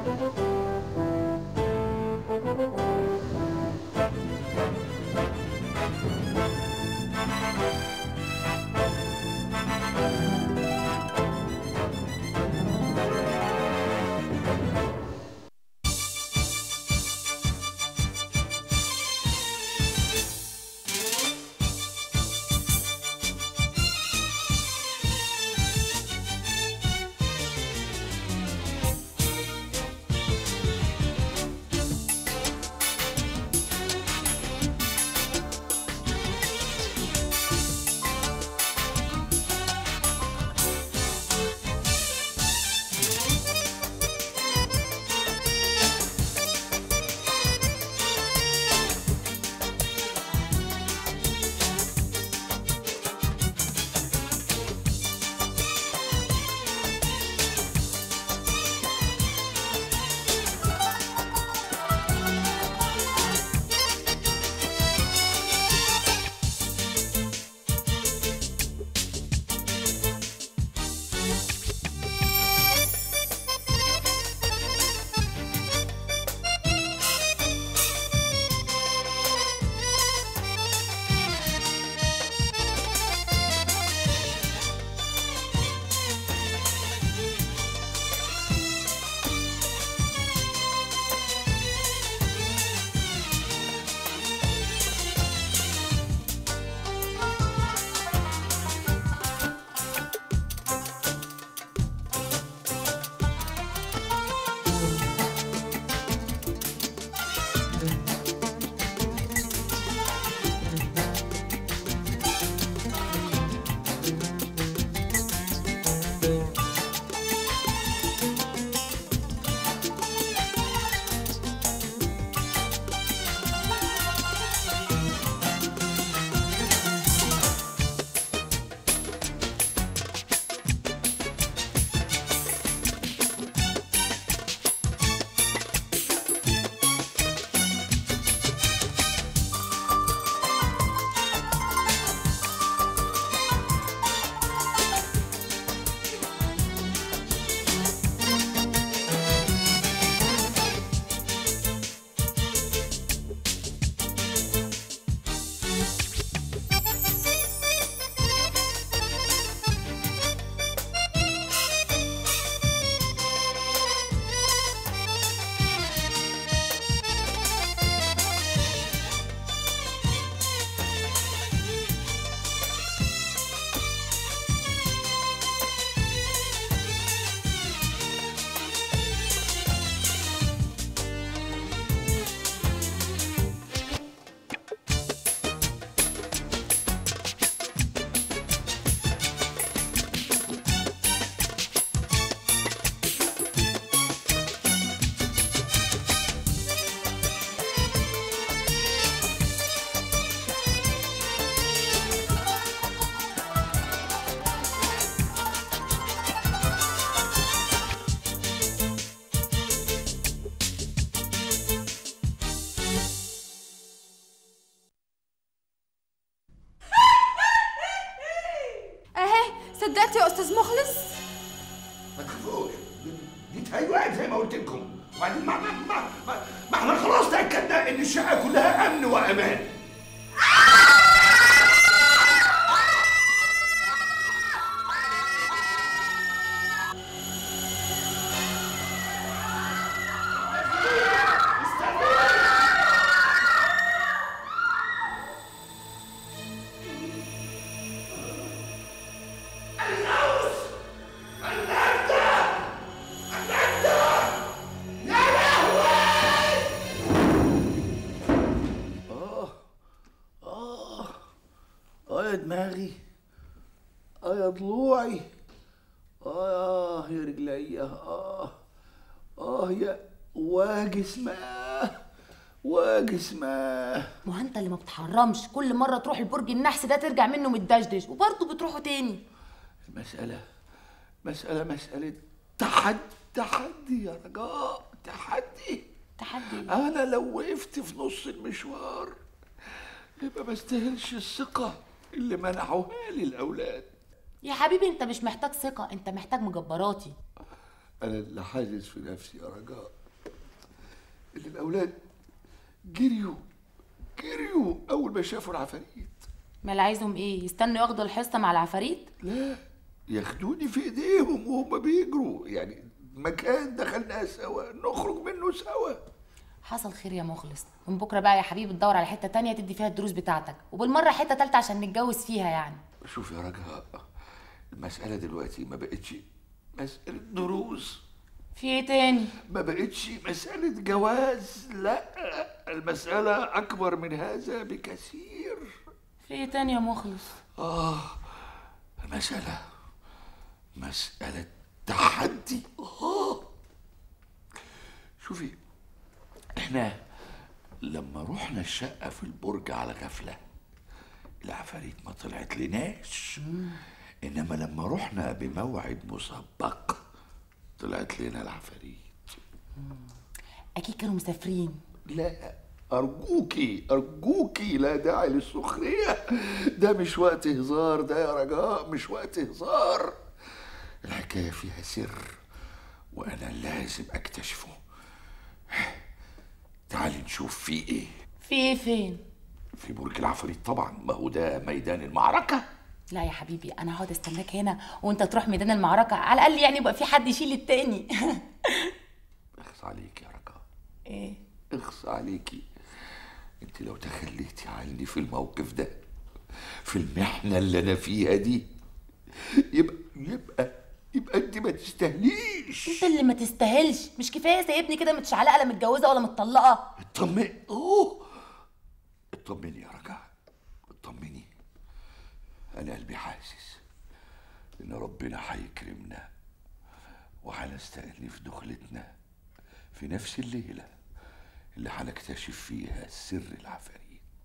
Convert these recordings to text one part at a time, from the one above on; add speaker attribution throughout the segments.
Speaker 1: صدقت يا استاذ مخلص
Speaker 2: ما تخافوش دي تهيؤات زي ما قلت لكم وبعدين ما, ما, ما, ما, ما احنا خلاص تاكدنا ان الشقه كلها امن وامان
Speaker 3: اه يا دماغي اه يا ضلوعي اه يا رجليا اه اه يا وجسماه وجسماه
Speaker 1: ما هو انت اللي ما بتحرمش كل مره تروح البرج النحس ده ترجع منه متدشدش وبرضه بتروحوا تاني
Speaker 3: المسألة مسألة مسألة تحدي تحدي يا رجاء تحدي
Speaker 1: تحدي
Speaker 3: أنا لو وقفت في نص المشوار يبقى ما استاهلش الثقة اللي منحوها لي الأولاد
Speaker 1: يا حبيبي انت مش محتاج ثقه انت محتاج مجبراتي
Speaker 3: أنا اللي حاسس في نفسي يا رجاء اللي الاولاد جريوا جريوا اول ما شافوا العفاريت
Speaker 1: مال عايزهم ايه يستنوا ياخدوا الحصه مع العفاريت
Speaker 3: لا ياخدوني في ايديهم وهم بيجروا يعني مكان دخلنا سوا نخرج منه سوا
Speaker 1: حصل خير يا مخلص من بكره بقى يا حبيبي تدور على حته تانية تدي فيها الدروس بتاعتك وبالمره حته تالتة عشان نتجوز فيها يعني
Speaker 3: شوف يا رجاء المسألة دلوقتي ما بقتش مسألة دروس
Speaker 1: في ايه تاني
Speaker 3: ما بقتش مسألة جواز لا المسألة أكبر من هذا بكثير
Speaker 1: في ايه تاني يا مخلص
Speaker 3: آه المسألة مسألة تحدي آه شوفي احنا لما رحنا الشقة في البرج على غفلة العفاريت ما طلعت لناش انما لما رحنا بموعد مسبق طلعت لنا العفاريت
Speaker 1: اكيد كانوا مسافرين
Speaker 3: لا أرجوكي أرجوكي لا داعي للسخرية ده مش وقت هزار ده يا رجاء مش وقت هزار الحكاية فيها سر وأنا لازم أكتشفه تعالي نشوف في إيه
Speaker 1: في ايه فين
Speaker 3: في برج العفاريت طبعا ما هو ده ميدان المعركة
Speaker 1: لا يا حبيبي انا هقعد استناك هنا وانت تروح ميدان المعركه على الاقل يعني يبقى في حد يشيل التاني
Speaker 3: اخص عليكي يا رجاء
Speaker 1: ايه
Speaker 3: اخص عليكي انت لو تخليتي عني في الموقف ده في المحنة اللي انا فيها دي يبقى يبقى يبقى انت ما تستاهليش
Speaker 1: انت اللي ما تستاهلش مش كفايه سايبني كده متشعلقه لا متجوزه ولا متطلقه
Speaker 3: اطمني اوه اطمني يا رجاء اطمني انا قلبي حاسس ان ربنا هيكرمنا وهنستأنف دخلتنا في نفس الليلة اللي هنكتشف فيها سر العفاريت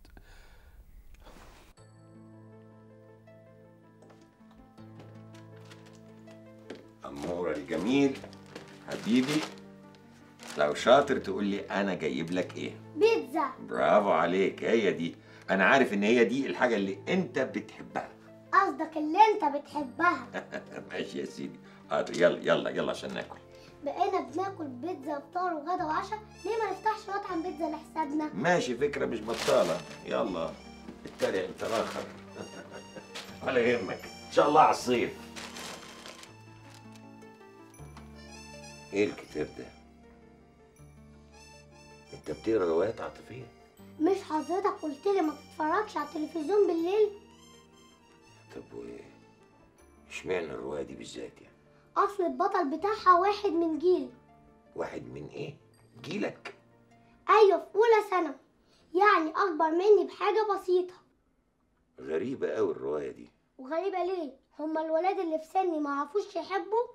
Speaker 4: أمورة الجميل حبيبي لو شاطر تقول لي أنا جايب لك إيه
Speaker 5: بيتزا
Speaker 4: برافو عليك هي دي أنا عارف إن هي دي الحاجة اللي أنت بتحبها
Speaker 5: قصدك اللي انت بتحبها
Speaker 4: ماشي يا سيدي حاضر يلا يلا يلا عشان ناكل
Speaker 5: بقينا بناكل بيتزا فطار وغدا وعشاء ليه ما نفتحش مطعم بيتزا لحسابنا
Speaker 4: ماشي فكرة مش بطالة يلا اتريق انت الآخر ولا يهمك إن شاء الله على الصيف إيه الكتاب ده؟ أنت بتقرا روايات عاطفية؟
Speaker 5: مش حضرتك قلت لي ما تتفرجش على التلفزيون بالليل
Speaker 4: طب و اشمعنى الرواية دي بالذات يعني؟
Speaker 5: اصل البطل بتاعها واحد من جيل
Speaker 4: واحد من ايه؟ جيلك
Speaker 5: ايوه في اولى سنه يعني اكبر مني بحاجه بسيطه
Speaker 4: غريبة أوي الرواية دي
Speaker 5: وغريبه ليه هما الولاد اللي في سني ما عرفوش يحبوا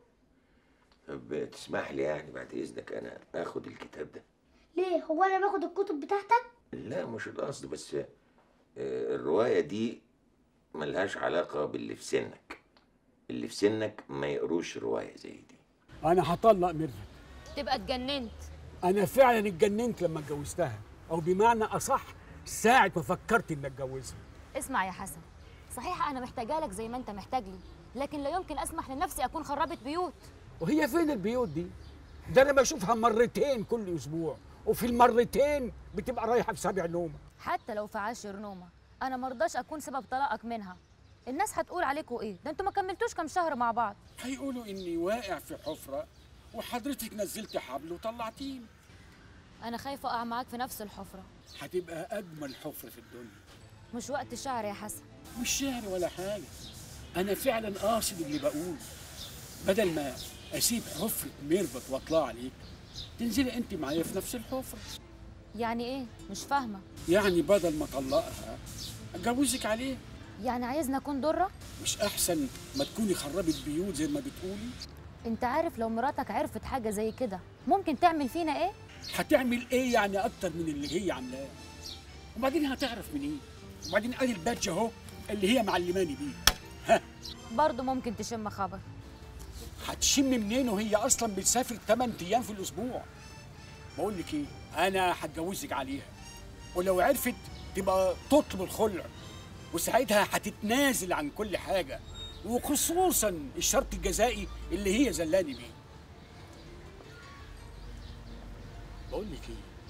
Speaker 4: طب تسمح لي يعني بعد إذنك أنا آخد الكتاب ده
Speaker 5: ليه هو انا باخد الكتب بتاعتك
Speaker 4: لا مش القصد بس آه، الرواية دي ملهاش علاقة باللي في سنك اللي في سنك ما يقروش رواية زي دي
Speaker 6: انا هطلق ميرفت
Speaker 7: تبقى اتجننت
Speaker 6: انا فعلا اتجننت لما اتجوزتها او بمعنى اصح ساعه ما فكرت اني اتجوزها
Speaker 7: اسمع يا حسن صحيح انا محتاجه لك زي ما انت محتاج لي لكن لا يمكن اسمح لنفسي اكون خربت بيوت
Speaker 6: وهي فين البيوت دي ده انا بشوفها مرتين كل اسبوع وفي المرتين بتبقى رايحه في سبع نومه
Speaker 7: حتى لو في عاشر نومه انا مرضاش اكون سبب طلاقك منها الناس هتقول عليكوا ايه ده انتوا ما كملتوش كام شهر مع بعض
Speaker 6: هيقولوا اني واقع في حفره وحضرتك نزلت حبل وطلعتيني
Speaker 7: انا خايفه اقع معاك في نفس الحفره
Speaker 6: هتبقى اجمل حفره في الدنيا
Speaker 7: مش وقت الشعر يا حسن
Speaker 6: مش شعر ولا حاجه انا فعلا قاصد اللي بقوله بدل ما اسيب حفره ميرفت واطلع عليك تنزلي انت معايا في نفس الحفره
Speaker 7: يعني ايه مش فاهمه
Speaker 6: يعني بدل ما اطلقها اتجوزك عليه
Speaker 7: يعني عايزني اكون ضره
Speaker 6: مش احسن ما تكوني خربت بيوت زي ما بتقولي
Speaker 7: انت عارف لو مراتك عرفت حاجه زي كده ممكن تعمل فينا ايه
Speaker 6: هتعمل ايه يعني اكتر من اللي هي عاملاه وبعدين هتعرف منين وبعدين ادي البادج اهو اللي هي معلماني بيه ها
Speaker 7: برضه ممكن تشم خبر
Speaker 6: هتشم منين وهي اصلا بتسافر 8 ايام في الاسبوع بقول لك ايه انا هتجوزك عليها ولو عرفت تبقى تطلب الخلع وساعتها هتتنازل عن كل حاجه وخصوصا الشرط الجزائي اللي هي زلاني بيه بقول لك ايه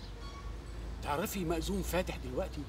Speaker 6: تعرفي مأذون فاتح دلوقتي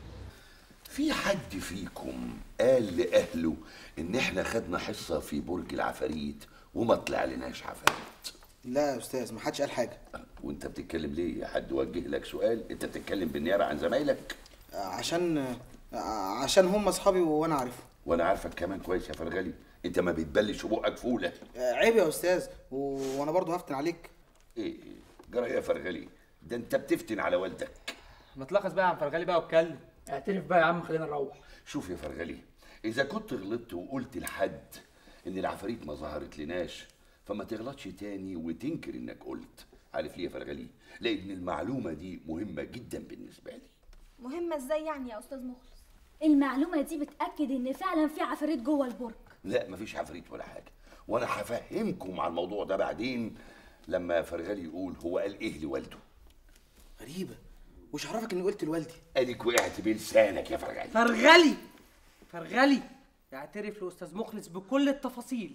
Speaker 3: في حد فيكم قال لأهله إن إحنا خدنا حصة في برج العفاريت وما طلع لناش عفاريت
Speaker 8: لا يا استاذ ما حدش قال حاجه
Speaker 3: وانت بتتكلم ليه حد وجه لك سؤال انت بتتكلم بالنيابه عن زمايلك
Speaker 8: آه، عشان آه، عشان هم اصحابي وانا عارفهم
Speaker 3: وانا عارفك كمان كويس يا فرغلي انت ما بتبلش بقك فوله
Speaker 8: آه، عيب يا استاذ و- وانا برضو هفتن عليك
Speaker 3: ايه جرى يا فرغلي ده انت بتفتن على والدك
Speaker 9: ما تلخص بقى يا عم فرغلي بقى واتكلم اعترف بقى يا عم خلينا نروح
Speaker 3: شوف يا فرغلي اذا كنت غلطت وقلت لحد ان العفاريت ما ظهرت لناش فما تغلطش تاني وتنكر انك قلت عارف ليه يا فرغلي لان المعلومه دي مهمه جدا بالنسبه لي
Speaker 10: مهمة ازاي يعني يا استاذ مخلص
Speaker 11: المعلومة دي بتأكد إن فعلا في عفاريت جوه البرج
Speaker 3: لا مفيش عفاريت ولا حاجه وانا هفهمكم على الموضوع ده بعدين لما فرغلي يقول هو قال ايه لوالده
Speaker 8: غريبه وش عرفك اني قلت لوالدي
Speaker 3: اديك وقعت بلسانك يا فرغلي
Speaker 9: فرغلي فرغلي يعترف لاستاذ مخلص بكل التفاصيل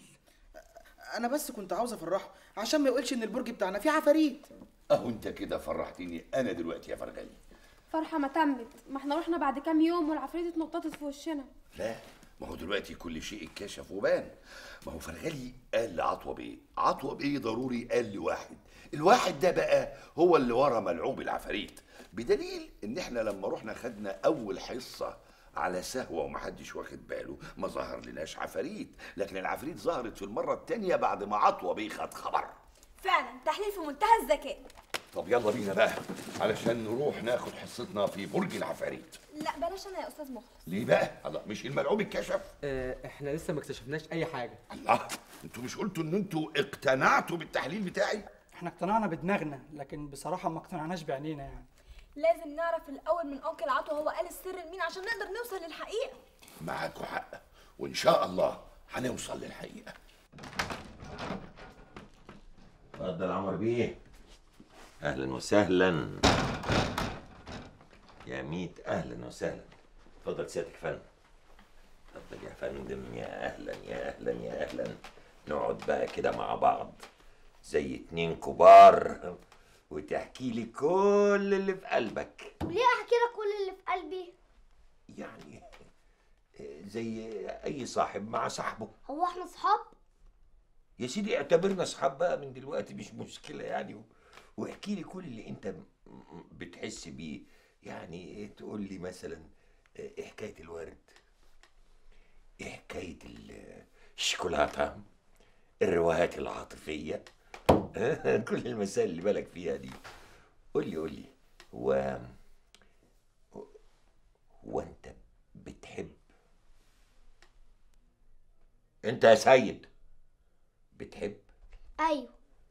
Speaker 8: انا بس كنت عاوز افرحه عشان ما يقولش ان البرج بتاعنا فيه عفاريت
Speaker 3: اهو انت كده فرحتني انا دلوقتي يا فرغلي
Speaker 10: فرحة ما تمت ما احنا رحنا بعد كام يوم والعفريت اتنططت في وشنا
Speaker 3: لا ما هو دلوقتي كل شيء اتكشف وبان ما هو فرغلي قال لعطوة بيه عطوة بيه ضروري قال لواحد الواحد ده بقى هو اللي ورا ملعوب العفاريت بدليل ان احنا لما رحنا خدنا اول حصة على سهوة ومحدش واخد باله ما ظهر لناش عفاريت لكن العفاريت ظهرت في المرة التانية بعد ما عطوة بيه خد خبر
Speaker 10: فعلا تحليل في منتهى الذكاء
Speaker 3: طب يلا بينا بقى علشان نروح ناخد حصتنا في برج العفاريت
Speaker 10: لا بلاش انا يا استاذ مخلص
Speaker 3: ليه بقى؟ الله مش الملعوب اتكشف؟
Speaker 9: اه احنا لسه ما اكتشفناش اي حاجه
Speaker 3: الله انتوا مش قلتوا ان انتوا اقتنعتوا بالتحليل بتاعي؟
Speaker 12: احنا اقتنعنا بدماغنا لكن بصراحة ما اقتنعناش بعينينا يعني
Speaker 10: لازم نعرف الاول من انكل عطوة هو قال السر لمين عشان نقدر نوصل للحقيقة
Speaker 3: معاكوا حق وان شاء الله هنوصل للحقيقه
Speaker 4: اتفضل عمر بيه اهلا وسهلا يا ميت اهلا وسهلا اتفضل سيادتك يا فندم اتفضل يا فندم يا اهلا يا اهلا يا اهلا نقعد بقى كده مع بعض زي اتنين كبار وتحكي لي كل اللي في قلبك
Speaker 5: وليه احكي لك كل اللي في قلبي
Speaker 4: يعني زي اي صاحب مع صاحبه
Speaker 5: هو احنا صحاب
Speaker 4: يا سيدي اعتبرنا اصحاب بقى من دلوقتي مش مشكله يعني واحكي لي كل اللي انت م- م- بتحس بيه يعني تقول لي مثلا ايه حكايه الورد ايه حكايه ال- الشوكولاته الروايات العاطفيه كل المسائل اللي بالك فيها دي قول لي قول لي هو هو انت بتحب انت يا سيد بتحب
Speaker 5: ايوه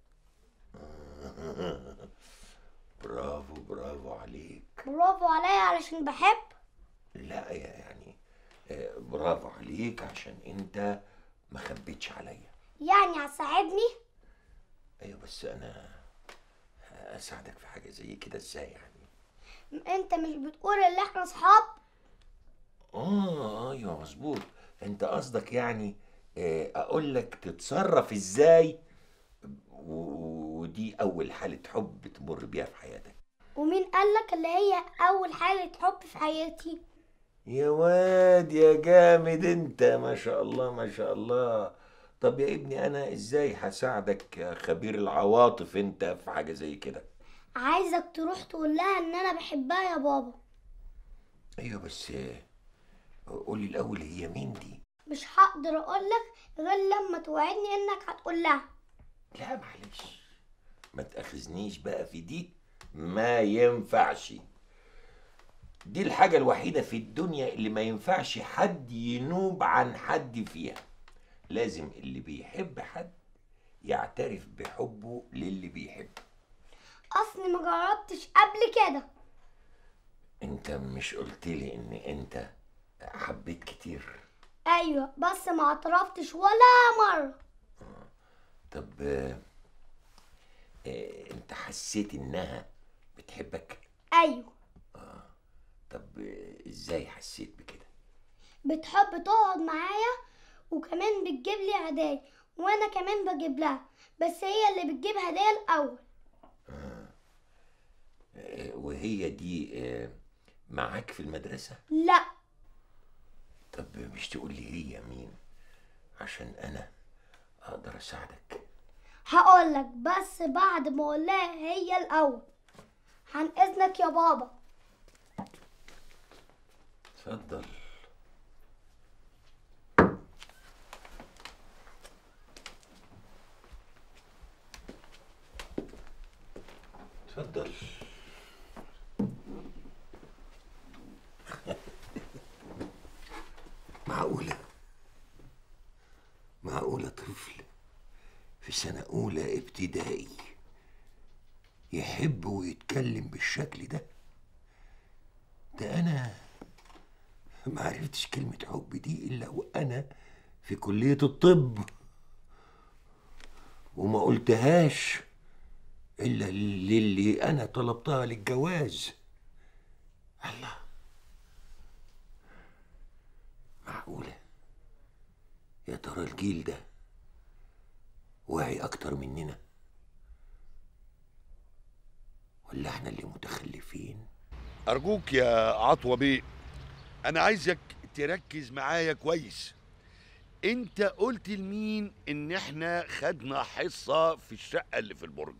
Speaker 4: برافو برافو عليك
Speaker 5: برافو عليا علشان بحب
Speaker 4: لا يا يعني آه، برافو عليك عشان انت ما خبيتش عليا
Speaker 5: يعني هتساعدني
Speaker 4: ايوه بس انا اساعدك في حاجه زي كده ازاي يعني
Speaker 5: انت مش بتقول ان احنا صحاب
Speaker 4: اه ايوه مظبوط انت قصدك يعني آه، اقول لك تتصرف ازاي و- ودي اول حاله حب تمر بيها في حياتك
Speaker 5: ومين قالك اللي هي اول حاجة حب في حياتي
Speaker 4: يا واد يا جامد انت ما شاء الله ما شاء الله طب يا ابني انا ازاي هساعدك يا خبير العواطف انت في حاجه زي كده
Speaker 5: عايزك تروح تقول لها ان انا بحبها يا بابا
Speaker 4: ايوه بس آه، قولي الاول هي مين دي
Speaker 5: مش هقدر اقولك غير لما توعدني انك هتقول لها
Speaker 4: لا معلش ما تاخذنيش بقى في دي ما ينفعش دي الحاجة الوحيدة في الدنيا اللي ما ينفعش حد ينوب عن حد فيها لازم اللي بيحب حد يعترف بحبه للي بيحبه
Speaker 5: اصلي ما جربتش قبل كده
Speaker 4: انت مش قلت لي ان انت حبيت كتير
Speaker 5: ايوه بس ما اعترفتش ولا مرة
Speaker 4: طب آه، آه، انت حسيت انها بتحبك
Speaker 5: ايوه
Speaker 4: طب آه، ازاي حسيت بكده
Speaker 5: بتحب تقعد معايا وكمان بتجيب لي هدايا وانا كمان بجيب لها بس هي اللي بتجيب هدايا الاول
Speaker 4: آه، وهي هي دي آه، معاك في المدرسة
Speaker 5: لا
Speaker 4: طب مش تقول لي هي مين عشان انا اقدر اساعدك
Speaker 5: هقول لك بس بعد ما اقول لها هي الاول عن اذنك يا بابا
Speaker 4: اتفضل اتفضل معقولة معقولة طفل في سنة أولى ابتدائي يحب ويتكلم بالشكل ده ده أنا ما عرفتش كلمة حب دي إلا وأنا في كلية الطب وما قلتهاش إلا للي أنا طلبتها للجواز الله معقولة يا ترى الجيل ده واعي أكتر مننا ولا احنا اللي متخلفين
Speaker 3: أرجوك يا عطوة بيه أنا عايزك تركز معايا كويس أنت قلت لمين إن إحنا خدنا حصة في الشقة اللي في البرج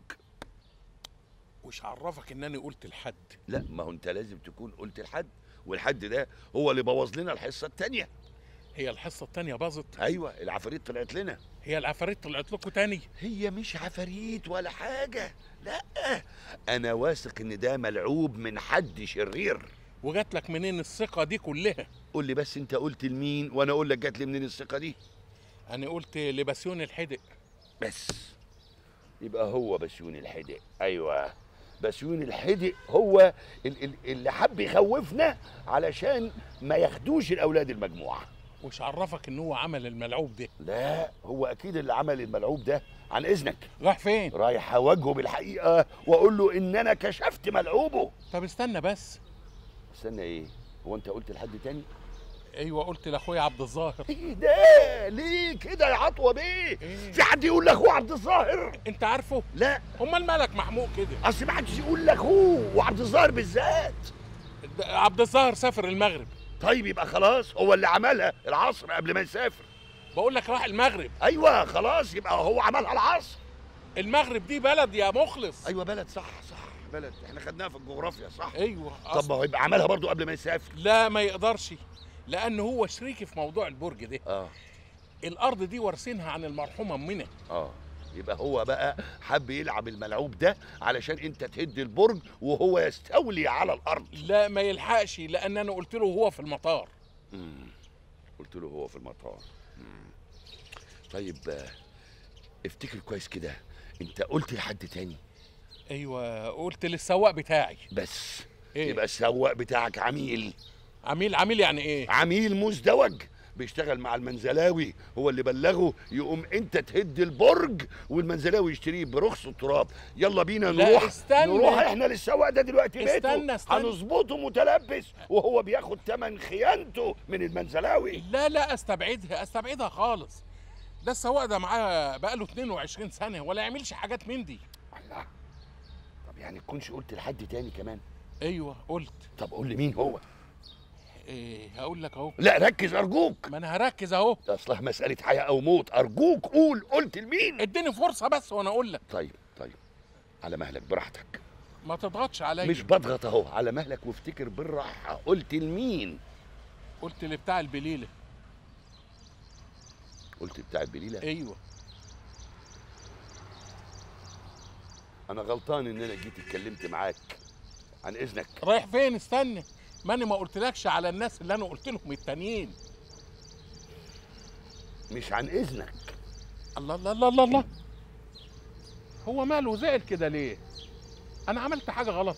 Speaker 13: وش عرفك انني قلت لحد
Speaker 3: لا ما هو أنت لازم تكون قلت لحد والحد ده هو اللي بوظ لنا الحصة التانية
Speaker 13: هي الحصه التانية باظت
Speaker 3: أيوة العفاريت طلعت لنا
Speaker 13: هي العفاريت طلعت لكم تاني
Speaker 3: هي مش عفاريت ولا حاجة لا أنا واثق إن ده ملعوب من حد شرير
Speaker 13: وجات لك منين الثقه دي كلها
Speaker 3: قول لي بس أنت قلت لمين وأنا أقول لك جات لي منين الثقة دي
Speaker 13: انا قلت لبسيون الحدق
Speaker 3: بس يبقى هو بسيون الحدق ايوه بسيون الحدق هو ال- ال- اللي حب يخوفنا علشان ما ياخدوش الاولاد المجموعه
Speaker 13: وش عرفك ان هو عمل الملعوب ده
Speaker 3: لا هو اكيد اللي عمل الملعوب ده عن اذنك
Speaker 13: راح فين
Speaker 3: رايح اواجهه بالحقيقه واقول له ان انا كشفت ملعوبه
Speaker 13: طب استنى بس
Speaker 3: استنى ايه هو انت قلت لحد تاني
Speaker 13: ايوه قلت لاخويا عبد الظاهر
Speaker 3: ايه ده ليه كده يا عطوه بيه في حد يقول لاخوه عبد الظاهر
Speaker 13: انت عارفه
Speaker 3: لا
Speaker 13: امال مالك محموق كده
Speaker 3: اصل ما حدش يقول لاخوه وعبد الظاهر بالذات
Speaker 13: ده عبد الظاهر سافر المغرب
Speaker 3: طيب يبقى خلاص هو اللي عملها العصر قبل ما يسافر
Speaker 13: بقول لك راح المغرب
Speaker 3: ايوه خلاص يبقى هو عملها العصر
Speaker 13: المغرب دي بلد يا مخلص
Speaker 3: ايوه بلد صح صح بلد احنا خدناها في الجغرافيا صح
Speaker 13: ايوه
Speaker 3: طب ما هو يبقى عملها برضو قبل ما يسافر
Speaker 13: لا ما يقدرش لان هو شريكي في موضوع البرج ده
Speaker 3: اه
Speaker 13: الارض دي وارثينها عن المرحومه منى
Speaker 3: اه يبقى هو بقى حب يلعب الملعوب ده علشان انت تهد البرج وهو يستولي على الارض
Speaker 13: لا ما يلحقش لان انا قلت له هو في المطار
Speaker 3: مم. قلت له هو في المطار مم. طيب آه، افتكر كويس كده انت قلت لحد تاني
Speaker 13: ايوه قلت للسواق بتاعي
Speaker 3: بس
Speaker 13: إيه؟
Speaker 3: يبقى السواق بتاعك عميل
Speaker 13: عميل عميل يعني ايه
Speaker 3: عميل مزدوج بيشتغل مع المنزلاوي هو اللي بلغه يقوم انت تهد البرج والمنزلاوي يشتريه برخص التراب يلا بينا
Speaker 13: لا،
Speaker 3: نروح
Speaker 13: استنى.
Speaker 3: نروح احنا للسواق ده دلوقتي بيته
Speaker 13: استنى، استنى.
Speaker 3: هنظبطه متلبس وهو بياخد تمن خيانته من المنزلاوي
Speaker 13: لا لا استبعدها استبعدها خالص ده السواق ده معاه بقاله 22 سنه ولا يعملش حاجات من دي
Speaker 3: الله طب يعني تكونش قلت لحد تاني كمان
Speaker 13: ايوه قلت
Speaker 3: طب قول لي مين هو
Speaker 13: ايه هقول لك اهو
Speaker 3: لا ركز ارجوك
Speaker 13: ما انا هركز اهو
Speaker 3: اصلها مساله حياه او موت ارجوك قول قلت لمين
Speaker 13: اديني فرصه بس وانا اقول لك
Speaker 3: طيب طيب على مهلك براحتك
Speaker 13: ما تضغطش عليا
Speaker 3: مش بضغط اهو على مهلك وافتكر بالراحه قلت لمين
Speaker 13: قلت لبتاع البليله
Speaker 3: قلت بتاع البليله
Speaker 13: ايوه
Speaker 3: انا غلطان ان انا جيت اتكلمت معاك عن اذنك
Speaker 13: رايح فين استنى ماني ما قلتلكش على الناس اللي انا قلت لهم التانيين
Speaker 3: مش عن اذنك
Speaker 13: الله الله الله الله, الله. هو ماله زعل كده ليه انا عملت حاجه غلط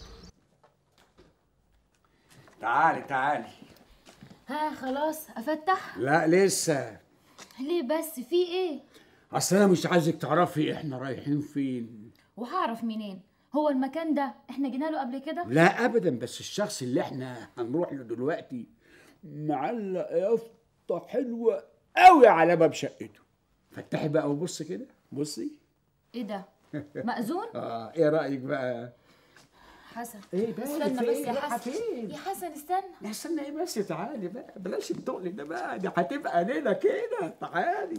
Speaker 6: تعالي تعالي
Speaker 7: ها خلاص افتح
Speaker 6: لا لسه
Speaker 7: ليه بس في ايه
Speaker 6: اصل انا مش عايزك تعرفي احنا رايحين فين
Speaker 7: وهعرف منين هو المكان ده احنا جينا له قبل كده
Speaker 6: لا ابدا بس الشخص اللي احنا هنروح له دلوقتي معلق يافطه حلوه قوي على باب شقته فتحي بقى وبص كده بصي
Speaker 7: ايه ده مأذون
Speaker 6: اه ايه رايك بقى
Speaker 7: حسن
Speaker 6: ايه بقى
Speaker 7: استنى
Speaker 6: في
Speaker 7: بس
Speaker 6: إيه؟
Speaker 7: يا
Speaker 6: رايحة
Speaker 7: حسن
Speaker 6: فين؟
Speaker 7: يا حسن استنى
Speaker 6: يا استنى ايه بس تعالي بقى بلاش التقل ده بقى دي هتبقى ليله كده تعالي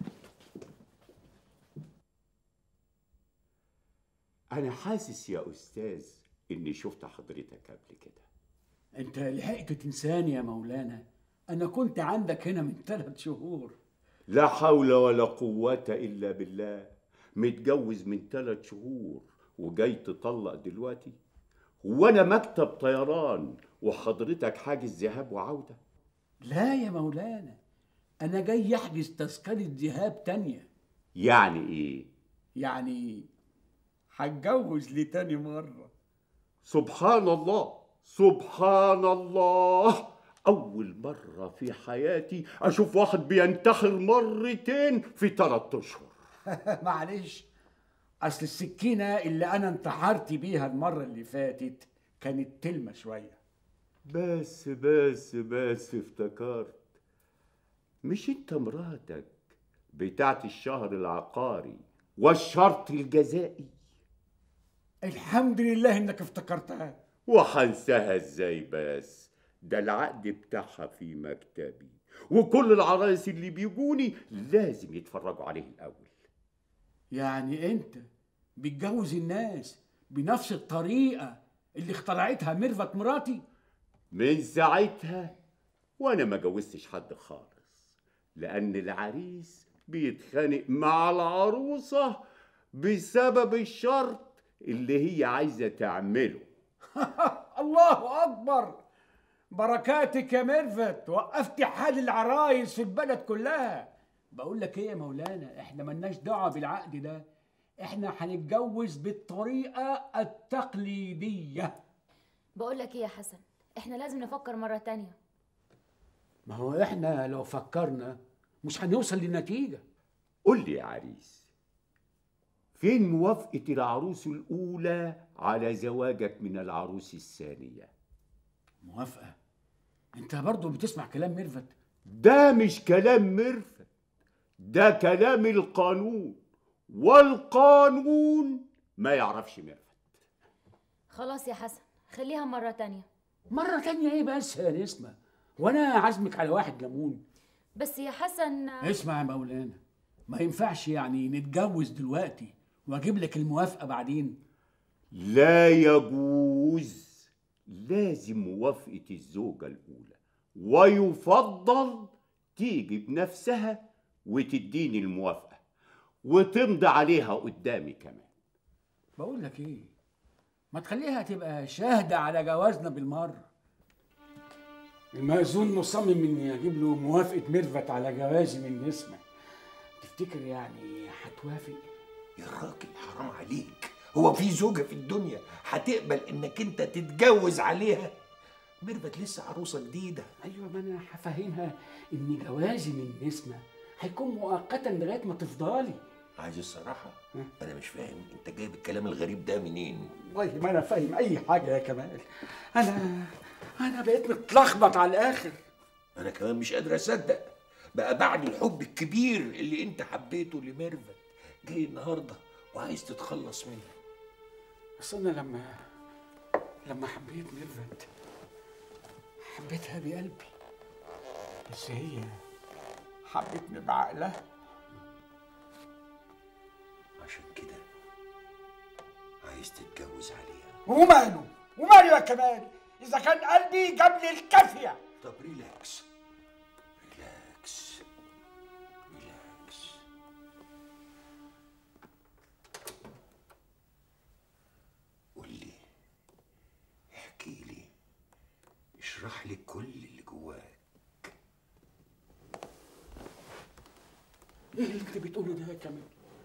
Speaker 14: أنا حاسس يا أستاذ إني شفت حضرتك قبل كده
Speaker 6: انت لحقت تنساني يا مولانا انا كنت عندك هنا من ثلاث شهور
Speaker 14: لا حول ولا قوة إلا بالله متجوز من ثلاث شهور وجاي تطلق دلوقتي وأنا مكتب طيران وحضرتك حاجز ذهاب وعودة
Speaker 6: لا يا مولانا انا جاي احجز تذكره ذهاب تانية
Speaker 14: يعني إيه؟
Speaker 6: يعني هتجوز لتاني مره
Speaker 14: سبحان الله سبحان الله أول مرة في حياتي أشوف واحد بينتحر مرتين في ثلاث أشهر
Speaker 6: معلش اصل السكينه اللي انا انتحرت بيها المره اللي فاتت كانت تلمه شويه
Speaker 14: بس بس بس افتكرت مش انت مراتك بتاعت الشهر العقاري والشرط الجزائي
Speaker 6: الحمد لله انك افتكرتها
Speaker 14: وهنساها ازاي بس ده العقد بتاعها في مكتبي وكل العرايس اللي بيجوني لازم يتفرجوا عليه الاول
Speaker 6: يعني انت بتجوز الناس بنفس الطريقه اللي اخترعتها ميرفت مراتي
Speaker 14: من ساعتها وانا ما جوزتش حد خالص لان العريس بيتخانق مع العروسه بسبب الشرط اللي هي عايزه تعمله
Speaker 6: الله اكبر بركاتك يا ميرفت وقفت حال العرايس في البلد كلها بقول لك ايه يا مولانا احنا ملناش دعوه بالعقد ده احنا هنتجوز بالطريقه التقليديه
Speaker 7: بقول لك ايه يا حسن احنا لازم نفكر مره تانية
Speaker 6: ما هو احنا لو فكرنا مش هنوصل لنتيجه
Speaker 14: قول لي يا عريس فين موافقة العروس الأولى على زواجك من العروس الثانية؟
Speaker 6: موافقه انت برضو بتسمع كلام ميرفت
Speaker 14: ده مش كلام مرفت ده كلام القانون والقانون ما يعرفش مرفت
Speaker 7: خلاص يا حسن خليها مره تانية
Speaker 6: مره تانية ايه بس يا نسمه وانا عازمك على واحد ليمون
Speaker 7: بس يا حسن
Speaker 6: اسمع يا مولانا ما ينفعش يعني نتجوز دلوقتي واجيب لك الموافقه بعدين
Speaker 14: لا يجوز لازم موافقة الزوجة الأولى ويفضل تيجي بنفسها وتديني الموافقة وتمضي عليها قدامي كمان
Speaker 6: بقول لك ايه ما تخليها تبقى شاهده على جوازنا بالمره المأذون مصمم اني اجيب له موافقه ميرفت على جوازي من نسمه تفتكر يعني هتوافق
Speaker 4: يا راجل حرام عليك هو في زوجة في الدنيا هتقبل انك انت تتجوز عليها ميرفت لسه عروسة جديدة
Speaker 6: ايوه ما انا هفهمها ان جوازي من نسمه هيكون مؤقتا لغايه ما تفضلي
Speaker 4: عايز الصراحة انا مش فاهم انت جايب الكلام الغريب ده منين
Speaker 6: والله ما انا فاهم اي حاجه يا كمال انا انا بقيت متلخبط على الاخر
Speaker 4: انا كمان مش قادر اصدق بقى بعد الحب الكبير اللي انت حبيته لميرفت جاي النهارده وعايز تتخلص منها
Speaker 6: بس انا لما لما حبيت ميرفت حبيتها بقلبي بس هي حبتني بعقلها
Speaker 4: عشان كده عايز تتجوز عليها
Speaker 6: وماله وماله يا كمال اذا كان قلبي جاب لي الكافيه
Speaker 4: طب ريلاكس ريلاكس ريلاكس قول لي احكي لي اشرح لي كل اللي جواك
Speaker 6: ايه اللي انت بتقوله ده يا كمال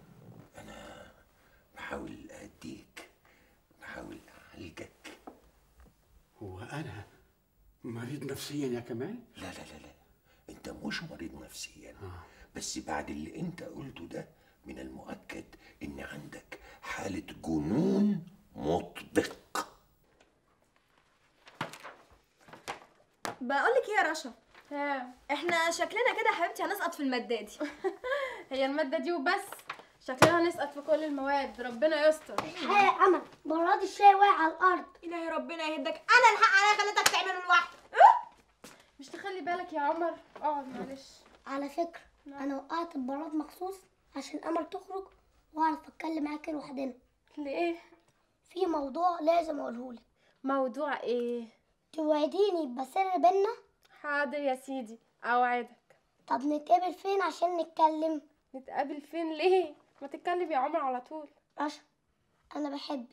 Speaker 4: بحاول أهديك بحاول أعالجك
Speaker 6: هو انا مريض نفسيا يا كمال
Speaker 4: لا لا لا لا أنت مش مريض نفسيا بس بعد اللي أنت قلته ده من المؤكد إن عندك حالة جنون مطبق
Speaker 10: بقول لك ايه يا رشا احنا شكلنا كده يا حبيبتي هنسقط في الماده دي
Speaker 15: هي المادة دي وبس شكلنا هنسقط في كل المواد ربنا يستر
Speaker 5: الحقيقة يا أمل براد الشاي واقع على الأرض
Speaker 10: الهي ربنا يهدك انا الحق عليا خليتك تعمله لوحدك
Speaker 15: مش تخلي بالك يا عمر اقعد معلش
Speaker 5: على فكرة أنا وقعت البراد مخصوص عشان أمل تخرج وأعرف أتكلم معاكي لوحدنا
Speaker 15: ليه؟
Speaker 5: في موضوع لازم أقولهولك
Speaker 15: موضوع ايه؟
Speaker 5: توعديني بسر بينا
Speaker 15: حاضر يا سيدي اوعدك
Speaker 5: طب نتقابل فين عشان نتكلم
Speaker 15: نتقابل فين ليه؟ ما تتكلم يا عمر على طول
Speaker 5: رشا أنا بحبك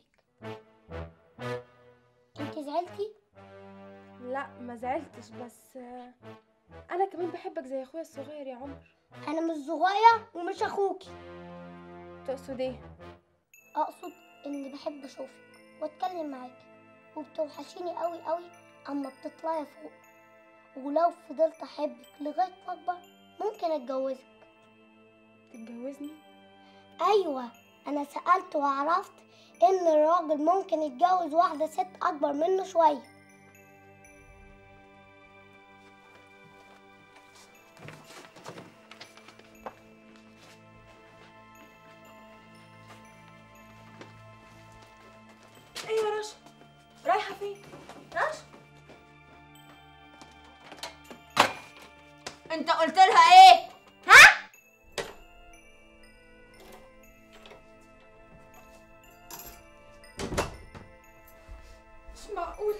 Speaker 5: انت زعلتي؟
Speaker 15: لا ما زعلتش بس آه، انا كمان بحبك زي اخويا الصغير يا عمر
Speaker 5: أنا مش صغير ومش أخوكي
Speaker 15: تقصد ايه؟
Speaker 5: أقصد إني بحب أشوفك وأتكلم معاكي وبتوحشيني قوي قوي أما بتطلعي فوق ولو فضلت أحبك لغاية ما أكبر ممكن أتجوزك
Speaker 15: تتجوزني؟
Speaker 5: أيوة أنا سألت وعرفت إن الراجل ممكن يتجوز واحدة ست أكبر منه شوية
Speaker 10: ايه يا رشا رايحه فين رشا انت قلت لها ايه ها
Speaker 15: مش معقول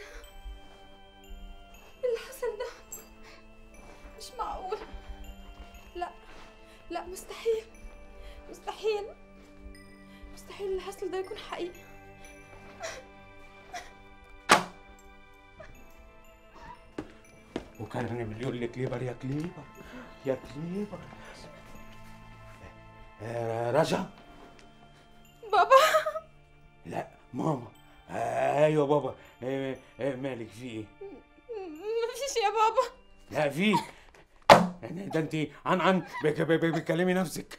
Speaker 15: اللي حصل ده مش معقول لا لا مستحيل مستحيل مستحيل اللي حصل ده يكون حقيقي
Speaker 14: وكان انا بيقول لي كليبر يا كليبر يا كليبر آه، رجا
Speaker 15: بابا
Speaker 14: لا ماما آه، ايوه بابا آه، آه، مالك في ايه
Speaker 15: مفيش يا بابا
Speaker 14: لا في يعني ده انت عن عن بك- بك- بك- بتكلمي نفسك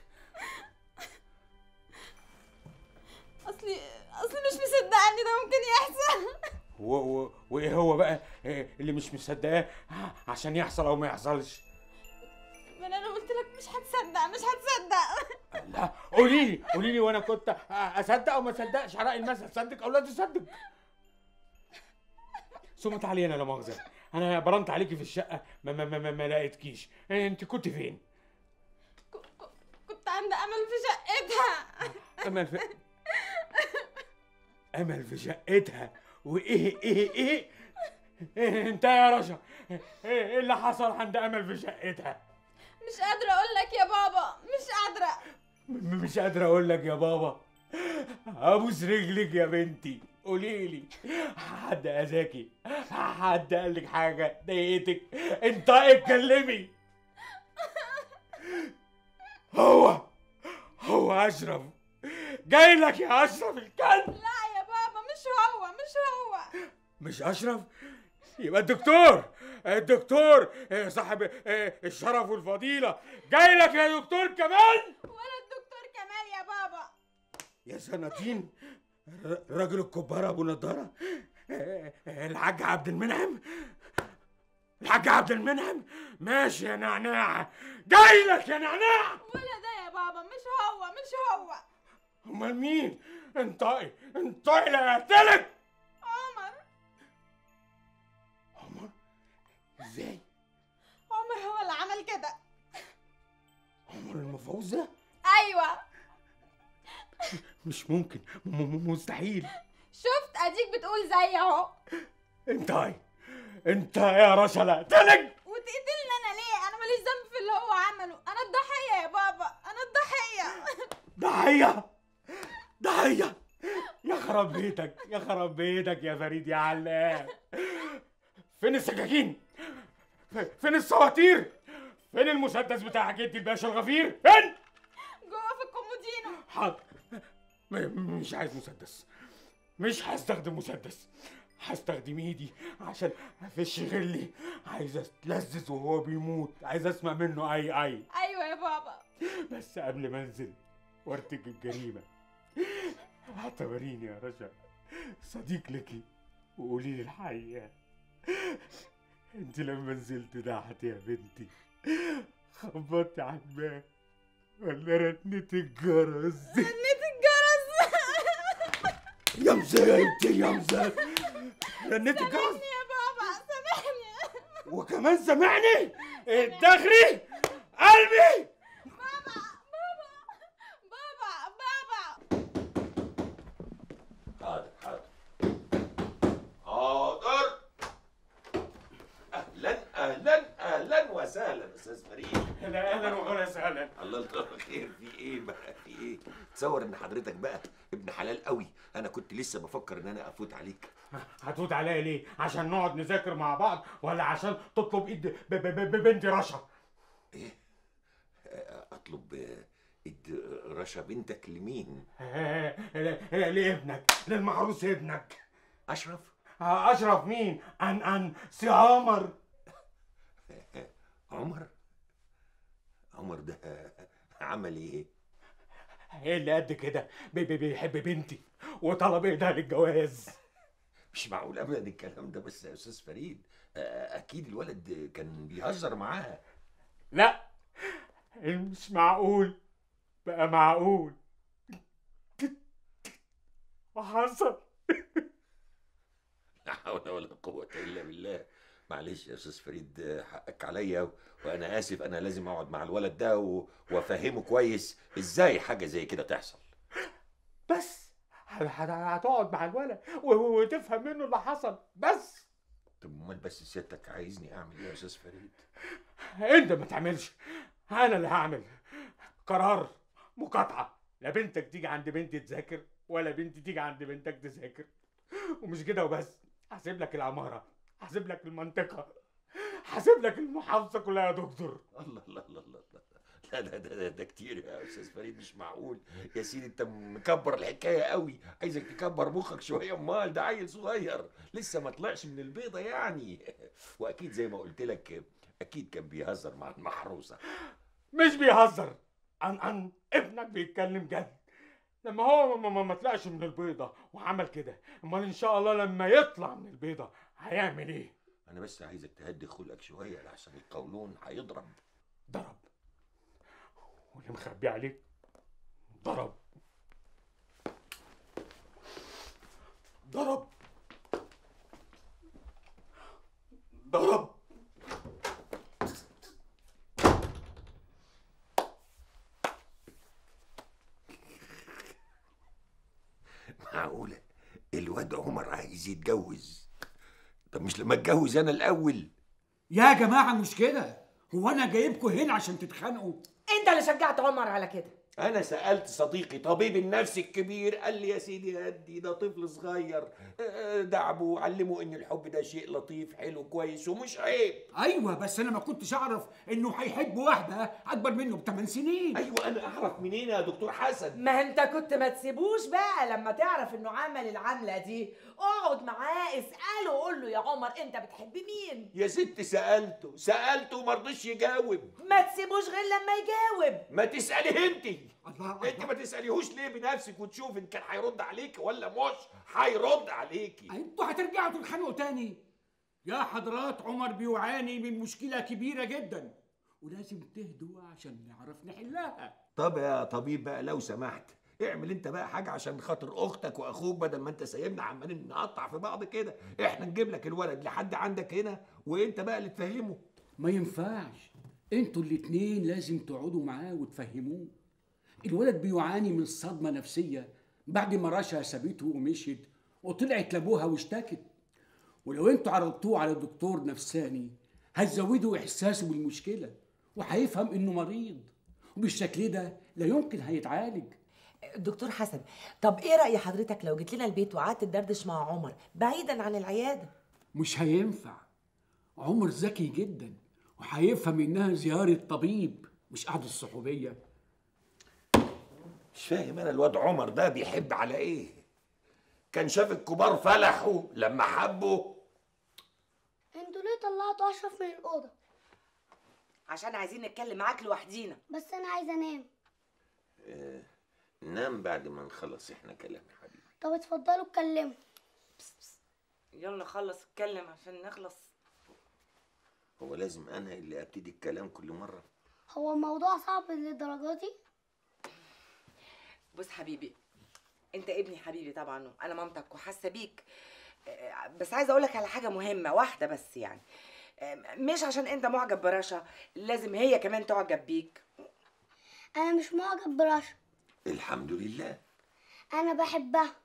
Speaker 15: اصلي اصلي مش مصدقه ان ده ممكن يحصل
Speaker 14: و- و- وايه هو بقى آه، اللي مش مصدقاه عشان يحصل او ما يحصلش
Speaker 15: ما انا قلت لك مش هتصدق مش هتصدق
Speaker 14: لا قولي لي قولي لي وانا كنت اصدق او ما اصدقش حرق المثل صدق او لا تصدق ثم تعالي هنا لا مؤاخذه انا برنت عليكي في الشقه ما ما ما, ما, ما لقيتكيش انت كنت فين
Speaker 15: كنت عند امل في شقتها
Speaker 14: امل في امل في شقتها وايه ايه ايه, إيه انت يا رشا ايه إيه اللي حصل عند امل في شقتها
Speaker 15: مش قادره اقول لك يا بابا مش قادره
Speaker 14: م- مش قادر اقول لك يا بابا ابوس رجلك يا بنتي قولي لي حد اذاكي حد قال لك حاجه ضايقتك انت اتكلمي هو هو اشرف جاي لك يا اشرف الكلب
Speaker 15: لا يا بابا مش هو مش هو
Speaker 14: مش اشرف يبقى الدكتور الدكتور آه، صاحب آه، الشرف والفضيله جاي لك يا دكتور كمان
Speaker 15: ولا الدكتور كمال يا بابا
Speaker 14: يا سنتين ر- راجل الكبارة ابو نضارة آه، آه، الحاج عبد المنعم الحاج عبد المنعم ماشي يا نعناع جاي لك يا نعناع
Speaker 15: ولا ده يا بابا مش هو مش هو
Speaker 14: امال مين انطقي انطقي لا اقتلك
Speaker 15: عمر
Speaker 14: عمر ازاي
Speaker 15: عمر هو اللي عمل كده
Speaker 14: عمر المفوز ده
Speaker 15: ايوه
Speaker 14: مش ممكن م- م- مستحيل
Speaker 15: شفت اديك بتقول زي اهو
Speaker 14: انت انت يا رشا لا اقتلك
Speaker 15: وتقتلني انا ليه انا ماليش ذنب في اللي هو عمله انا الضحيه يا بابا انا الضحيه
Speaker 14: ضحية ضحية يا خراب بيتك يا خراب بيتك يا فريد يا علام فين السكاكين ف- فين السواتير فين المسدس بتاع جدي الباشا الغفير فين
Speaker 15: جوه في الكومودينو
Speaker 14: حاضر م- مش عايز مسدس مش هستخدم مسدس هستخدم ايدي عشان افش غلي عايز اتلذذ وهو بيموت عايز اسمع منه اي اي
Speaker 15: ايوه يا بابا
Speaker 14: بس قبل ما انزل وارتكب الجريمه اعتبريني يا رشا صديق لك وقولي لي الحقيقه انت لما نزلت تحت يا بنتي خبطت على الباب
Speaker 16: ولا رنت الجرس
Speaker 15: رنت الجرس
Speaker 2: يا مزايد يا مزايد
Speaker 16: رنت الجرس
Speaker 15: سامحني يا بابا سامحني
Speaker 16: وكمان سامعني الدغري قلبي
Speaker 15: بابا بابا بابا
Speaker 4: حاضر حاضر حاضر اهلا اهلا اهلا وسهلا استاذ فريد
Speaker 16: لا اهلا ولا سهلا
Speaker 4: الله يطول خير في ايه بقى في ايه تصور ان حضرتك بقى ابن حلال قوي انا كنت لسه بفكر ان انا افوت عليك
Speaker 16: هتفوت عليا ليه؟ عشان نقعد نذاكر مع بعض ولا عشان تطلب ايد ب- ب- ب- ببنتي رشا؟
Speaker 4: اطلب آه، ايد رشا بنتك لمين
Speaker 16: آه، ل- لابنك للمحروس ابنك
Speaker 4: اشرف
Speaker 16: آه، اشرف مين؟ ان ان سي عمر
Speaker 4: عمر عمر ده عمل ايه
Speaker 16: ايه اللي قد كده بي- بي- بيحب بنتي وطلب ايدها للجواز
Speaker 4: مش معقول ابدا الكلام ده بس يا استاذ فريد آه، اكيد الولد كان بيهزر معاها
Speaker 16: لا مش معقول بقى معقول وحصل
Speaker 4: لا حول ولا قوة إلا بالله معلش يا أستاذ فريد آه، حقك عليا وأنا آسف أنا لازم أقعد مع الولد ده و- وأفهمه كويس إزاي حاجة زي كده تحصل
Speaker 16: بس ه- ه- هتقعد مع الولد و- و- وتفهم منه اللي حصل بس
Speaker 4: طب أمال بس سيادتك عايزني أعمل إيه يا أستاذ فريد؟
Speaker 16: انت ما تعملش انا اللي هعمل قرار مقاطعه لا بنتك تيجي عند بنتي تذاكر ولا بنتي تيجي عند بنتك تذاكر ومش كده وبس هسيب لك العماره هسيب لك المنطقه هسيب لك المحافظه كلها يا دكتور
Speaker 4: الله الله الله الله الله. لا ده ده ده, ده كتير يا استاذ فريد مش معقول يا سيدي انت مكبر الحكايه قوي عايزك تكبر مخك شويه امال ده عيل صغير لسه ما طلعش من البيضه يعني واكيد زي ما قلت لك اكيد كان بيهزر مع المحروسه
Speaker 16: مش بيهزر ان ان ابنك بيتكلم جد لما هو ما, ما, ما طلعش من البيضه وعمل كده امال ان شاء الله لما يطلع من البيضه هيعمل ايه
Speaker 4: انا بس عايزك تهدي خلقك شويه لحسن القولون هيضرب
Speaker 16: ضرب واللي مخبي عليك ضرب ضرب ضرب
Speaker 4: معقوله الواد عمر عايز يتجوز طب مش لما اتجوز انا الاول
Speaker 6: يا جماعة مش كده هو أنا جايبكم هنا عشان تتخانقوا
Speaker 17: انت اللي شجعت عمر على كده
Speaker 4: انا سالت صديقي طبيب النفس الكبير قال لي يا سيدي هدي ده طفل صغير آه، دعبه علمه ان الحب ده شيء لطيف حلو كويس ومش عيب
Speaker 6: أيوة بس أنا ما كنتش أعرف إنه هيحب واحدة أكبر منه بثمان سنين
Speaker 4: ايوه انا اعرف منين يا دكتور حسن
Speaker 17: ما انت كنت ما تسيبوش بقى لما تعرف انه عمل العملة دي اقعد معاه اسأله قول له يا عمر انت بتحب مين
Speaker 4: يا ست سالته سالته وما رضيش يجاوب
Speaker 17: ما تسيبوش غير لما يجاوب
Speaker 4: ما تسالي انت انت ما تساليهوش ليه بنفسك وتشوف ان كان هيرد عليك ولا مش هيرد عليكي
Speaker 6: انتوا هترجعوا تتخانقوا تاني يا حضرات عمر بيعاني من مشكلة كبيرة جدا ولازم تهدوا عشان نعرف نحلها
Speaker 4: طب يا طبيب بقى لو سمحت اعمل انت بقى حاجه عشان خاطر اختك واخوك بدل ما انت سايبنا عمالين نقطع في بعض كده احنا نجيب لك الولد لحد عندك هنا وانت بقى اللي تفهمه
Speaker 6: ما ينفعش انتوا الاتنين لازم تقعدوا معاه وتفهموه الولد بيعاني من صدمة نفسية بعد ما رشا سابته ومشيت وطلعت لابوها واشتكت ولو انتوا عرضتوه على دكتور نفساني هتزودوا احساسه بالمشكلة وهيفهم انه مريض وبالشكل ده لا يمكن هيتعالج
Speaker 17: دكتور حسن طب ايه رأي حضرتك لو جيت لنا البيت وقعدت تدردش مع عمر بعيدا عن العيادة
Speaker 6: مش هينفع عمر ذكي جدا وهيفهم انها زيارة طبيب مش قعدة صحوبية
Speaker 4: مش فاهم انا الواد عمر ده بيحب على ايه كان شاف الكبار فلحوا لما حبوا
Speaker 5: انتوا ليه طلعتوا اشرف من الاوضه
Speaker 17: عشان عايزين نتكلم معاك لوحدينا
Speaker 5: بس انا عايزه انام
Speaker 4: آه نام بعد ما نخلص احنا كلام يا حبيبي
Speaker 5: طب اتفضلوا اتكلموا
Speaker 17: يلا خلص اتكلم عشان نخلص
Speaker 4: هو لازم انا اللي ابتدي الكلام كل مره
Speaker 5: هو الموضوع صعب للدرجه دي
Speaker 17: بص حبيبي انت ابني حبيبي طبعا وانا مامتك وحاسه بيك آه، بس عايزه اقول لك على حاجه مهمه واحده بس يعني آه، مش عشان انت معجب برشا لازم هي كمان تعجب بيك
Speaker 5: انا مش معجب برشا
Speaker 4: الحمد لله
Speaker 5: انا بحبها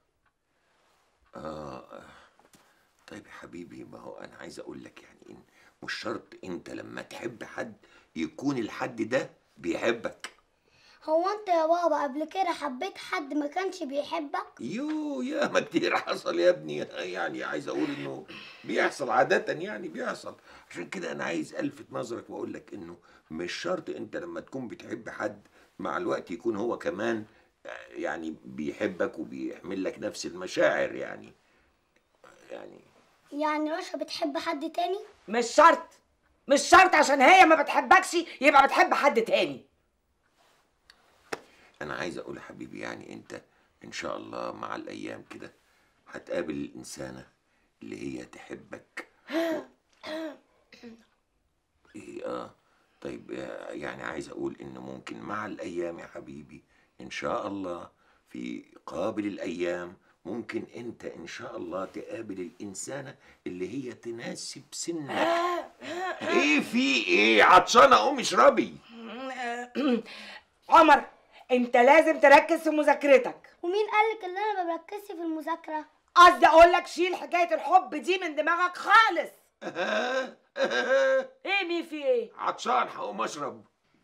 Speaker 4: آه طيب يا حبيبي ما هو أنا عايز أقول لك يعني إن مش شرط أنت لما تحب حد يكون الحد ده بيحبك
Speaker 5: هو انت يا بابا قبل كده حبيت حد ما كانش بيحبك
Speaker 4: يو يا ما كتير حصل يا ابني يعني عايز أقول إنه بيحصل عادة يعني بيحصل عشان كده أنا عايز ألفت نظرك وأقول لك إنه مش شرط أنت لما تكون بتحب حد مع الوقت يكون هو كمان يعني بيحبك وبيحمل لك نفس المشاعر يعني يعني
Speaker 5: يعني رشا بتحب حد تاني
Speaker 17: مش شرط مش شرط عشان هي ما بتحبكش يبقى بتحب حد تاني
Speaker 4: انا عايز اقول يا حبيبي يعني انت ان شاء الله مع الايام كده هتقابل الانسانه اللي هي تحبك ايه اه طيب آه، يعني عايز اقول ان ممكن مع الايام يا حبيبي ان شاء الله في قابل الايام ممكن انت ان شاء الله تقابل الانسانه اللي هي تناسب سنك ايه في ايه عطشانه قومي اشربي
Speaker 17: عمر انت لازم تركز في مذاكرتك
Speaker 5: ومين قالك ان انا ما بركزش في المذاكره
Speaker 17: قصدي اقول لك شيل حكايه الحب دي من دماغك خالص ايه مين في ايه
Speaker 4: عطشان هقوم اشرب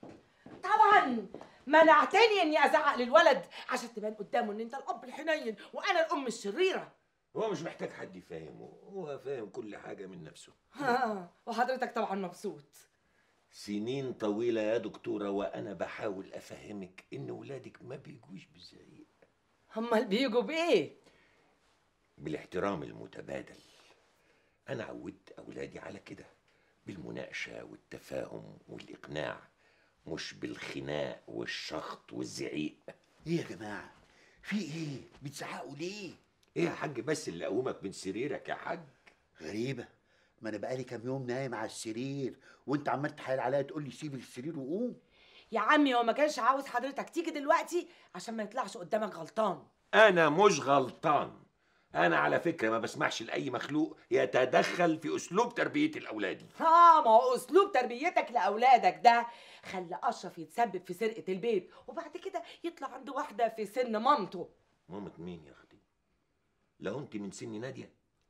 Speaker 17: طبعا منعتني اني ازعق للولد عشان تبان قدامه ان انت الاب الحنين وانا الام الشريره
Speaker 4: هو مش محتاج حد يفهمه هو فاهم كل حاجه من نفسه
Speaker 17: ها، وحضرتك طبعا مبسوط
Speaker 4: سنين طويلة يا دكتورة وأنا بحاول أفهمك إن ولادك ما بيجوش بالزعيق
Speaker 17: امال بيجوا بايه
Speaker 4: بالاحترام المتبادل أنا عودت أولادي على كده بالمناقشة والتفاهم والإقناع مش بالخناق والشخط والزعيق
Speaker 3: ايه يا جماعه في ايه بتزعقوا ليه
Speaker 4: إيه يا حاج بس اللي قومك من سريرك يا حاج
Speaker 3: غريبه ما انا بقالي كام يوم نايم على السرير وانت عمال تحايل عليا تقول لي سيب السرير وقوم
Speaker 17: يا عمي هو ما كانش عاوز حضرتك تيجي دلوقتي عشان ما يطلعش قدامك غلطان
Speaker 4: أنا مش غلطان أنا على فكرة ما بسمحش لأي مخلوق يتدخل في أسلوب تربية الأولاد
Speaker 17: اه ما هو اسلوب تربيتك لاولادك ده خلى اشرف يتسبب في سرقه البيت وبعد كده يطلع عند واحده في سن مامته
Speaker 4: مامة مين يا أختي؟ لو أنت من سن نادية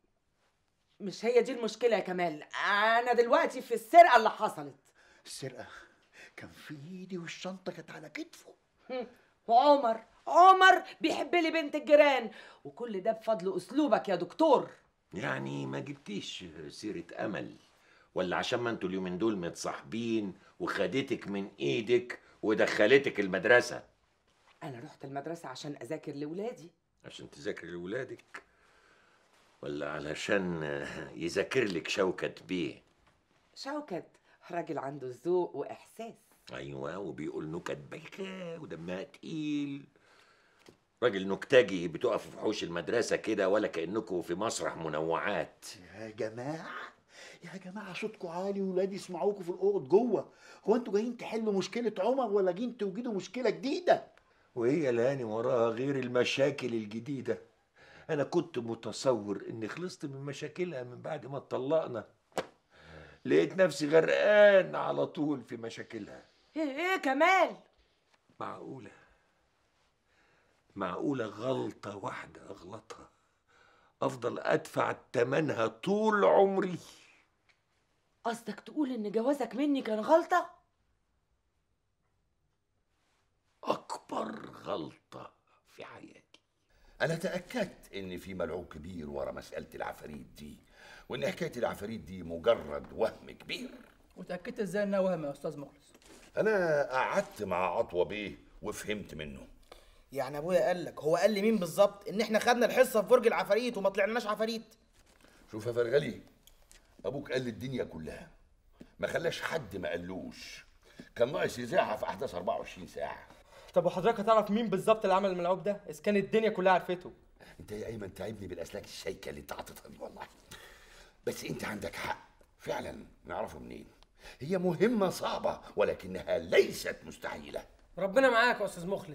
Speaker 17: مش هي دي المشكله يا كمال انا دلوقتي في السرقه اللي حصلت
Speaker 3: السرقه كان في ايدي والشنطه كانت على كتفه
Speaker 17: هم، وعمر عمر بيحب لي بنت الجيران وكل ده بفضل اسلوبك يا دكتور
Speaker 4: يعني ما جبتيش سيرة أمل ولا عشان ما انتوا اليومين دول متصاحبين وخدتك من ايدك ودخلتك المدرسة
Speaker 17: انا رحت المدرسه عشان اذاكر لاولادي
Speaker 4: عشان تذاكري لولادك ولا علشان يذاكر لك شوكت بيه
Speaker 17: شوكت راجل عنده ذوق واحساس
Speaker 4: ايوه وبيقول نكت بايخه ودمها تقيل راجل نكتجي بتقف في حوش المدرسه كده ولا كانكم في مسرح منوعات
Speaker 3: يا جماعه يا جماعه صوتكم عالي وولادي يسمعوكوا في الاوض جوه هو انتوا جايين تحلوا مشكله عمر ولا جايين توجدوا مشكله جديده
Speaker 4: وهي لاني وراها غير المشاكل الجديده انا كنت متصور اني خلصت من مشاكلها من بعد ما اتطلقنا لقيت نفسي غرقان على طول في مشاكلها
Speaker 17: ايه ايه كمال
Speaker 4: معقولة معقولة غلطة واحدة أغلطها أفضل أدفع تمنها طول عمري
Speaker 17: قصدك تقول ان جوازك مني كان غلطه
Speaker 4: أكبر غلطة في حياتي
Speaker 14: أنا تأكدت إن في ملعوب كبير ورا مسألة العفاريت دي وإن حكاية العفاريت دي مجرد وهم كبير
Speaker 12: وتأكدت ازاي انها وهم يا استاذ مخلص
Speaker 14: أنا قعدت مع عطوة بيه وفهمت منه
Speaker 8: يعني ابويا قال لك هو قال لي مين بالظبط ان احنا خدنا الحصه في برج العفاريت وما طلعناش عفاريت
Speaker 14: شوف يا فرغلي أبوك قال الدنيا كلها ما خلاش حد ما قالوش كان ناقص يذاعها في أحداث 24 ساعة
Speaker 9: طب وحضرتك هتعرف مين بالظبط اللي عمل الملعوب ده اذا كان الدنيا كلها عرفته
Speaker 14: أنت يا أيمن تعبني بالأسلاك الشيكة اللي أنت عاططها دي والله بس أنت عندك حق فعلا نعرفه منين هي مهمة صعبة ولكنها ليست مستحيلة
Speaker 9: ربنا معاك يا استاذ مخلص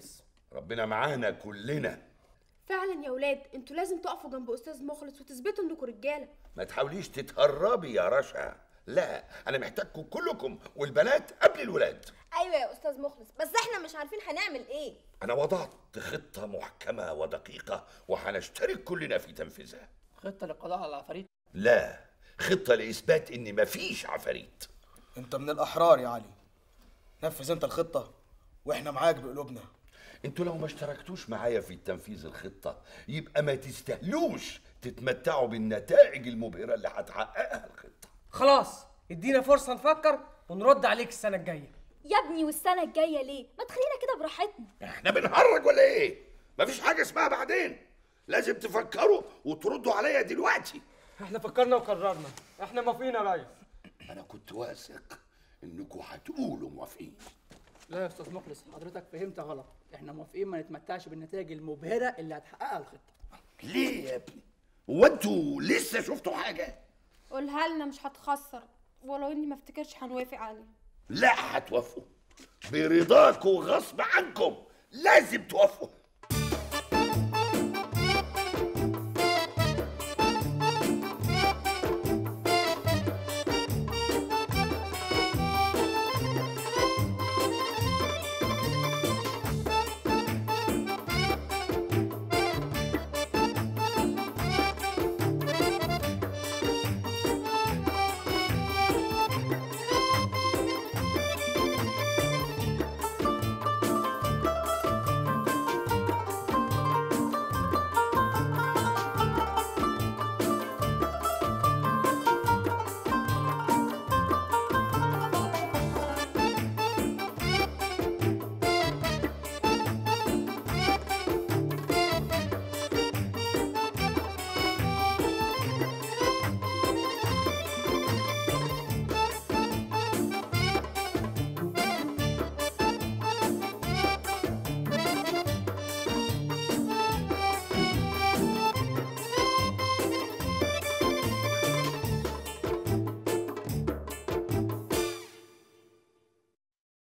Speaker 2: ربنا معانا كلنا
Speaker 15: فعلا يا ولاد انتوا لازم تقفوا جنب استاذ مخلص وتثبتوا انكم رجاله
Speaker 2: ما تحاوليش تتهربي يا رشا لا انا محتاجكم كلكم والبنات قبل الولاد
Speaker 10: ايوه يا استاذ مخلص بس احنا مش عارفين هنعمل ايه
Speaker 2: انا وضعت خطه محكمه ودقيقه وهنشترك كلنا في تنفيذها
Speaker 12: خطه للقضاء على العفاريت
Speaker 2: لا خطه لاثبات ان مفيش عفاريت
Speaker 8: انت من الاحرار يا علي نفذ انت الخطه واحنا معاك بقلوبنا
Speaker 2: انتوا لو ما اشتركتوش معايا في تنفيذ الخطه يبقى ما تستاهلوش تتمتعوا بالنتائج المبهره اللي هتحققها الخطه
Speaker 18: خلاص ادينا فرصه نفكر ونرد عليك السنه الجايه
Speaker 11: يا ابني والسنه الجايه ليه ما تخلينا كده براحتنا
Speaker 2: احنا بنهرج ولا ايه مفيش حاجه اسمها بعدين لازم تفكروا وتردوا عليا دلوقتي
Speaker 18: احنا فكرنا وقررنا احنا موافقين يا ريس
Speaker 2: انا كنت واثق انكم هتقولوا موافقين
Speaker 12: لا يا استاذ مخلص حضرتك فهمت غلط احنا موافقين ما نتمتعش بالنتائج المبهره اللي هتحققها الخطه
Speaker 2: ليه يا ابني هو انتوا لسه شفتوا حاجه
Speaker 15: قولها لنا مش هتخسر ولو اني ما افتكرش هنوافق عليه
Speaker 2: لا هتوافقوا برضاكم وغصب عنكم لازم توافقوا